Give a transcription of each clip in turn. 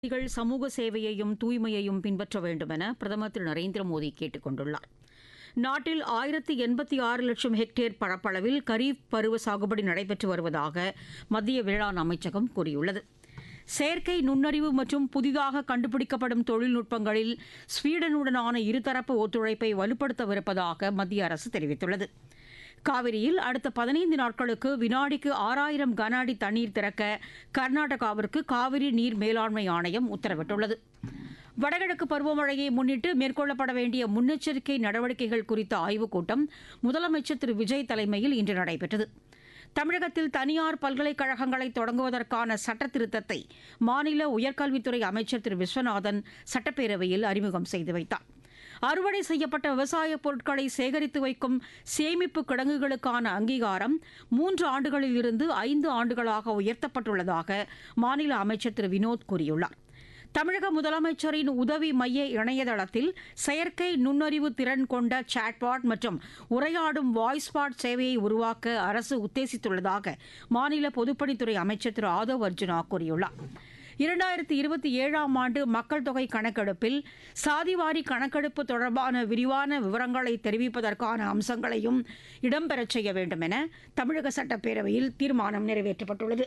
கள் சமூக சேவையையும் தூய்மையையும் பின்பற்ற வேண்டும் என பிரதமர் திரு நரேந்திர மோடி கேட்டுக் கொண்டுள்ளார் நாட்டில் ஆயிரத்தி எண்பத்தி ஆறு லட்சம் ஹெக்டேர் பரப்பளவில் கரீப் பருவ சாகுபடி நடைபெற்று வருவதாக மத்திய வேளாண் அமைச்சகம் கூறியுள்ளது செயற்கை நுண்ணறிவு மற்றும் புதிதாக கண்டுபிடிக்கப்படும் தொழில்நுட்பங்களில் ஸ்வீடனுடனான இருதரப்பு ஒத்துழைப்பை வலுப்படுத்தவிருப்பதாக மத்திய அரசு தெரிவித்துள்ளது காவிரியில் அடுத்த பதினைந்து நாட்களுக்கு வினாடிக்கு ஆறாயிரம் கன அடி தண்ணீர் திறக்க கர்நாடகாவிற்கு காவிரி நீர் மேலாண்மை ஆணையம் உத்தரவிட்டுள்ளது வடகிழக்கு பருவமழையை முன்னிட்டு மேற்கொள்ளப்பட வேண்டிய முன்னெச்சரிக்கை நடவடிக்கைகள் குறித்த ஆய்வுக் கூட்டம் முதலமைச்சர் திரு விஜய் தலைமையில் இன்று நடைபெற்றது தமிழகத்தில் தனியார் பல்கலைக்கழகங்களை தொடங்குவதற்கான சட்ட திருத்தத்தை மாநில உயர்கல்வித்துறை அமைச்சர் திரு விஸ்வநாதன் சட்டப்பேரவையில் அறிமுகம் செய்து வைத்தார் அறுவடை செய்யப்பட்ட விவசாயப் பொருட்களை சேகரித்து வைக்கும் சேமிப்பு கிடங்குகளுக்கான அங்கீகாரம் மூன்று ஆண்டுகளில் இருந்து ஐந்து ஆண்டுகளாக உயர்த்தப்பட்டுள்ளதாக மாநில அமைச்சர் திரு வினோத் கூறியுள்ளார் தமிழக முதலமைச்சரின் உதவி மைய இணையதளத்தில் செயற்கை நுண்ணறிவு திறன் கொண்ட சாட்பாட் மற்றும் உரையாடும் வாய்ஸ்பாட் சேவையை உருவாக்க அரசு உத்தேசித்துள்ளதாக மாநில பொதுப்பணித்துறை அமைச்சர் திரு ஆதவ் அர்ஜுனா கூறியுள்ளார் இரண்டாயிரத்தி இருபத்தி ஏழாம் ஆண்டு மக்கள் தொகை கணக்கெடுப்பில் சாதிவாரி கணக்கெடுப்பு தொடர்பான விரிவான விவரங்களை தெரிவிப்பதற்கான அம்சங்களையும் இடம்பெறச் செய்ய வேண்டும் என தமிழக சட்டப்பேரவையில் தீர்மானம் நிறைவேற்றப்பட்டுள்ளது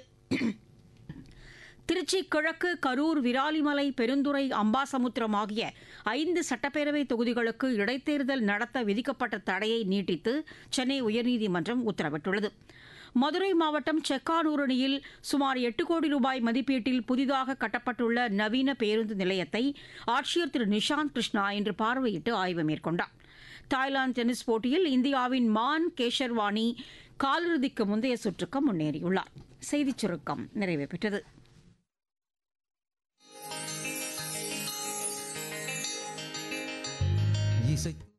திருச்சி கிழக்கு கரூர் விராலிமலை பெருந்துறை அம்பாசமுத்திரம் ஆகிய ஐந்து சட்டப்பேரவை தொகுதிகளுக்கு இடைத்தேர்தல் நடத்த விதிக்கப்பட்ட தடையை நீட்டித்து சென்னை உயர்நீதிமன்றம் உத்தரவிட்டுள்ளது மதுரை மாவட்டம் செக்கானூரணியில் சுமார் எட்டு கோடி ரூபாய் மதிப்பீட்டில் புதிதாக கட்டப்பட்டுள்ள நவீன பேருந்து நிலையத்தை ஆட்சியர் திரு நிஷாந்த் கிருஷ்ணா இன்று பார்வையிட்டு ஆய்வு மேற்கொண்டார் தாய்லாந்து டென்னிஸ் போட்டியில் இந்தியாவின் மான் கேஷர்வானி காலிறுதிக்கு முந்தைய சுற்றுக்கு முன்னேறியுள்ளார் செய்திச் சுருக்கம் நிறைவு பெற்றது இசை